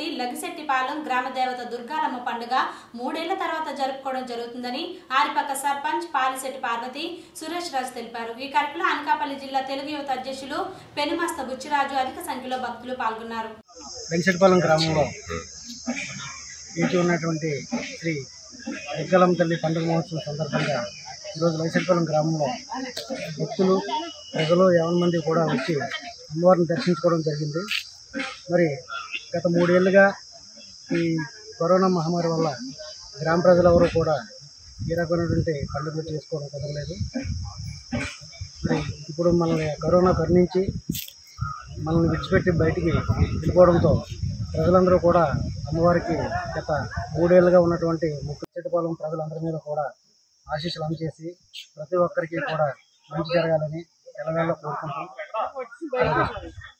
పంచాయతీ లగిశెట్టిపాలెం గ్రామ దేవత దుర్గాలమ్మ పండుగ మూడేళ్ల తర్వాత జరుపుకోవడం జరుగుతుందని ఆరిపక్క సర్పంచ్ పాలిశెట్టి పార్వతి సురేష్ రాజు తెలిపారు ఈ కార్యక్రమంలో అనకాపల్లి జిల్లా తెలుగు యువత అధ్యక్షులు పెనుమస్త బుచ్చిరాజు అధిక సంఖ్యలో భక్తులు పాల్గొన్నారు వెంకటపాలెం గ్రామంలో ఈటి ఉన్నటువంటి శ్రీ దుర్గలం తల్లి పండుగ మహోత్సవం సందర్భంగా ఈరోజు వైసెట్పాలెం గ్రామంలో భక్తులు ప్రజలు యావన్ మంది కూడా వచ్చి అమ్మవారిని దర్శించుకోవడం జరిగింది మరి గత మూడేళ్లుగా ఈ కరోనా మహమ్మారి వల్ల గ్రామ ప్రజలెవరూ కూడా ఈ రకమైనటువంటి పండుగలు చేసుకోవడం కుదరలేదు మరి ఇప్పుడు మనల్ని కరోనా కరుణించి మనల్ని విడిచిపెట్టి బయటికి వెళ్ళిపోవడంతో ప్రజలందరూ కూడా అమ్మవారికి గత మూడేళ్లుగా ఉన్నటువంటి ముక్కుచెట్టుపాలెం ప్రజలందరి మీద కూడా ఆశీస్సులు అందజేసి ప్రతి ఒక్కరికి కూడా మంచి జరగాలని ఎలవేళ కోరుకుంటూ